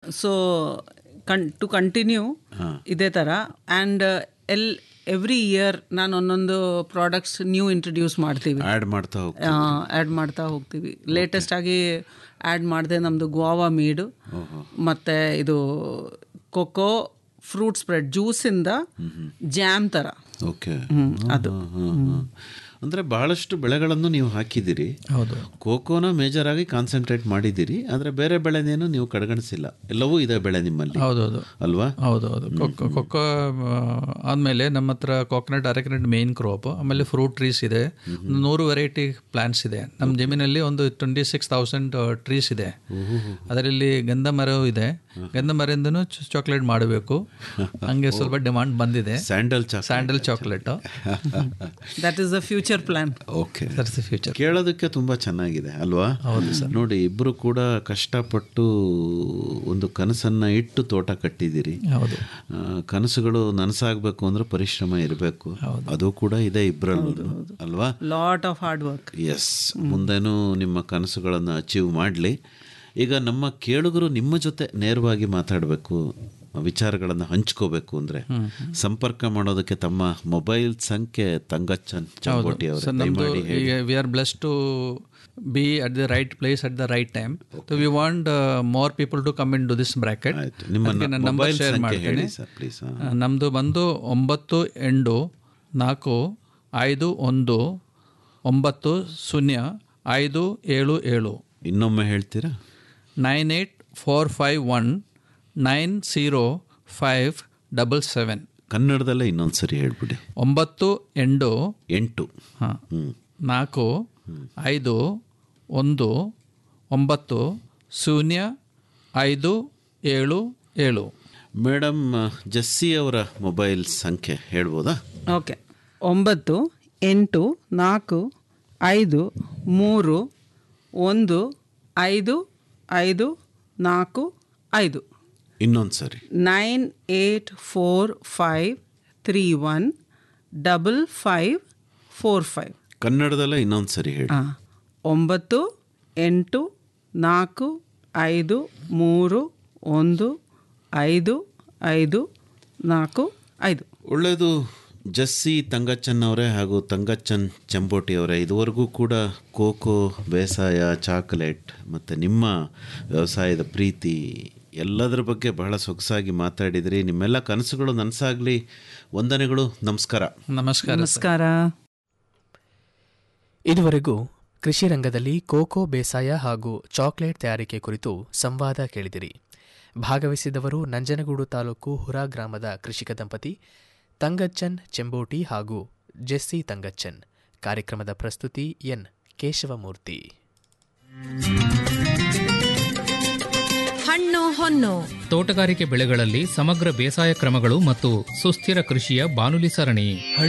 so ಕನ್ to continue ಇದೇ ಥರ ಆ್ಯಂಡ್ ಎಲ್ ಎವ್ರಿ ಇಯರ್ ನಾನು ಒಂದೊಂದು ಪ್ರಾಡಕ್ಟ್ಸ್ ನ್ಯೂ ಇಂಟ್ರೊಡ್ಯೂಸ್ ಮಾಡ್ತೀವಿ ಆ್ಯಡ್ ಮಾಡ್ತಾ ಹೋಗಿ ಆ್ಯಡ್ ಮಾಡ್ತಾ ಹೋಗ್ತೀವಿ ಲೇಟೆಸ್ಟ್ ಆಗಿ ಆ್ಯಡ್ ಮಾಡಿದೆ ನಮ್ಮದು ಗೋವಾ ಮೀಡು ಮತ್ತು ಇದು ಕೊಕೋ ಫ್ರೂಟ್ ಸ್ಪ್ರೆಡ್ ಜ್ಯೂಸಿಂದ ಜ್ಯಾಮ್ ಥರ ಓಕೆ ಅದು ಅಂದರೆ ಬಹಳಷ್ಟು ಬೆಳೆಗಳನ್ನು ನೀವು ಹಾಕಿದ್ದೀರಿ ಹೌದು ಕೋಕೋನ ಮೇಜರ್ ಆಗಿ ಕಾನ್ಸಂಟ್ರೇಟ್ ಮಾಡಿದ್ದೀರಿ ಆದರೆ ಬೇರೆ ಬೆಳೆನೇನು ನೀವು ಕಡೆಗಣಿಸಿಲ್ಲ ಎಲ್ಲವೂ ಇದೆ ಬೆಳೆ ನಿಮ್ಮಲ್ಲಿ ಹೌದೌದು ಅಲ್ವಾ ಹೌದು ಹೌದು ಕೊಕ್ಕೋ ಕೊಕ್ಕೋ ಆದಮೇಲೆ ನಮ್ಮ ಹತ್ರ ಕೋಕೋನಟ್ ಅರೆಕನಟ್ ಮೇನ್ ಕ್ರಾಪ್ ಆಮೇಲೆ ಫ್ರೂಟ್ ಟ್ರೀಸ್ ಇದೆ ಒಂದು ನೂರು ವೆರೈಟಿ ಪ್ಲಾಂಟ್ಸ್ ಇದೆ ನಮ್ಮ ಜಮೀನಲ್ಲಿ ಒಂದು ಟ್ವೆಂಟಿ ಸಿಕ್ಸ್ ತೌಸಂಡ್ ಟ್ರೀಸ್ ಇದೆ ಅದರಲ್ಲಿ ಗಂಧ ಮರವೂ ಇದೆ ಗಂಧ ಮರದಿಂದನೂ ಚಾಕ್ಲೇಟ್ ಮಾಡಬೇಕು ಹಂಗೆ ಸ್ವಲ್ಪ ಡಿಮಾಂಡ್ ಬಂದಿದೆ ಸ್ಯಾಂಡಲ್ ಚಾ sandal chocolate that is the future plan okay that's the future ಕೇಳೋದಕ್ಕೆ ತುಂಬ ಚೆನ್ನಾಗಿದೆ ಅಲ್ವಾ ನೋಡಿ ಇಬ್ಬರು ಕೂಡ ಕಷ್ಟಪಟ್ಟು ಒಂದು ಕನಸನ್ನು ಇಟ್ಟು ತೋಟ ಕಟ್ಟಿದ್ದೀರಿ ಹೌದು ಆ, ಕನಸುಗಳು ನನಸಾಗಬೇಕು ಅಂದ್ರೆ ಪರಿಶ್ರಮ ಇರಬೇಕು ಅದು ಕೂಡ ಇದೆ ಇಬ್ಬರಲ್ಲೂ ಅಲ್ವಾ ಲಾಟ್ ಆಫ್ ಹಾರ್ಡ್ ವರ್ಕ್ ಎಸ್ ಮುಂದೇನೂ ನಿಮ್ಮ ಕನಸುಗಳನ್ನು ಅಚೀವ್ ಮಾಡಲಿ ಈಗ ನಮ್ಮ ಕೇಳುಗರು ನಿಮ್ಮ ಜೊತೆ ನೇರವಾಗಿ ಮಾತಾಡಬೇಕು ವಿಚಾರಗಳನ್ನು ಹಂಚ್ಕೋಬೇಕು ಅಂದರೆ ಸಂಪರ್ಕ ಮಾಡೋದಕ್ಕೆ ತಮ್ಮ ಮೊಬೈಲ್ ಸಂಖ್ಯೆ ತಂಗಚ್ಚನ್ ಚಂಗೋಟಿ ಸೊ ಅವರು ನಮ್ಮದು ದಯಮಾಡಿ ಹೇಳಿ ಈಗ we are bless to be at the right place at the right time so we want more people to come into this bracket ಆಯ್ತು ನಿಮ್ಮ ನಂಬರ್ ಮೊಬೈಲ್ ಶೇರ್ ಸಂಖ್ಯೆ ಮಾಡ್ತೇನೆ ಹೇಳಿ ಸರ್ ಪ್ಲೀಸ್ ನಮ್ಮದು ಬಂದು ಒಂಬತ್ತು ಎಂಟು ನಾಲ್ಕು ಐದು ಒಂದು ಒಂಬತ್ತು ಶೂನ್ಯ ಐದು ಏಳು ಏಳು ಇನ್ನೊಮ್ಮೆ ಹೇಳ್ತೀರಾ nine eight four five one nine zero five double seven ಕನ್ನಡದಲ್ಲೇ ಇನ್ನೊಂದು ಸರಿ ಹೇಳ್ಬಿಡಿ ಒಂಬತ್ತು ಎಂಟು ಎಂಟು ಹಾಂ ಹ್ಞೂ ನಾಲ್ಕು ಐದು ಒಂದು ಒಂಬತ್ತು ಶೂನ್ಯ ಐದು ಏಳು ಏಳು ಮೇಡಮ್ ಜಸ್ಸಿ ಅವರ ಮೊಬೈಲ್ ಸಂಖ್ಯೆ ಹೇಳ್ಬೋದಾ ಓಕೆ ಒಂಬತ್ತು ಎಂಟು ನಾಲ್ಕು ಐದು ಮೂರು ಒಂದು ಐದು ಐದು ನಾಲ್ಕು ಐದು ಇನ್ನೊಂದು ಸರಿ nine eight four five three one double five four five ಕನ್ನಡದಲ್ಲೇ ಇನ್ನೊಂದು ಸರಿ ಹೇಳಿ ಹಾಂ ಒಂಬತ್ತು ಎಂಟು ನಾಲ್ಕು ಐದು ಮೂರು ಒಂದು ಐದು ಐದು ನಾಲ್ಕು ಐದು ಒಳ್ಳೆಯದು ಜಸ್ಸಿ ತಂಗಚ್ಚನ್ ಅವರೇ ಹಾಗೂ ತಂಗಚ್ಚನ್ ಚಂಬೋಟಿ ಅವರೇ ಇದುವರೆಗೂ ಕೂಡ ಕೋಕೋ ಬೇಸಾಯ ಚಾಕ್ಲೇಟ್ ಮತ್ತು ನಿಮ್ಮ ವ್ಯವಸಾಯದ ಪ್ರೀತಿ ಎಲ್ಲದರ ಬಗ್ಗೆ ಬಹಳ ಸೊಗಸಾಗಿ ಮಾತಾಡಿದ್ರಿ ನಿಮ್ಮೆಲ್ಲ ಕನಸುಗಳು ನನಸಾಗಲಿ ವಂದನೆಗಳು ನಮಸ್ಕಾರ ನಮಸ್ಕಾರ ನಮಸ್ಕಾರ ಇದುವರೆಗೂ ಕೃಷಿ ರಂಗದಲ್ಲಿ ಕೋಕೋ ಬೇಸಾಯ ಹಾಗೂ ಚಾಕ್ಲೇಟ್ ತಯಾರಿಕೆ ಕುರಿತು ಸಂವಾದ ಕೇಳಿದಿರಿ ಭಾಗವಹಿಸಿದವರು ನಂಜನಗೂಡು ತಾಲೂಕು ಹುರಾ ಗ್ರಾಮದ ಕೃಷಿಕ ದಂಪತಿ ತಂಗಚ್ಚನ್ ಚೆಂಬೋಟಿ ಹಾಗೂ ಜೆಸ್ಸಿ ತಂಗಚ್ಚನ್ ಕಾರ್ಯಕ್ರಮದ ಪ್ರಸ್ತುತಿ ಎನ್ ಕೇಶವಮೂರ್ತಿ ಹಣ್ಣು ಹೊನ್ನು ತೋಟಗಾರಿಕೆ ಬೆಳೆಗಳಲ್ಲಿ ಸಮಗ್ರ ಬೇಸಾಯ ಕ್ರಮಗಳು ಮತ್ತು ಸುಸ್ಥಿರ ಕೃಷಿಯ ಬಾನುಲಿ ಸರಣಿ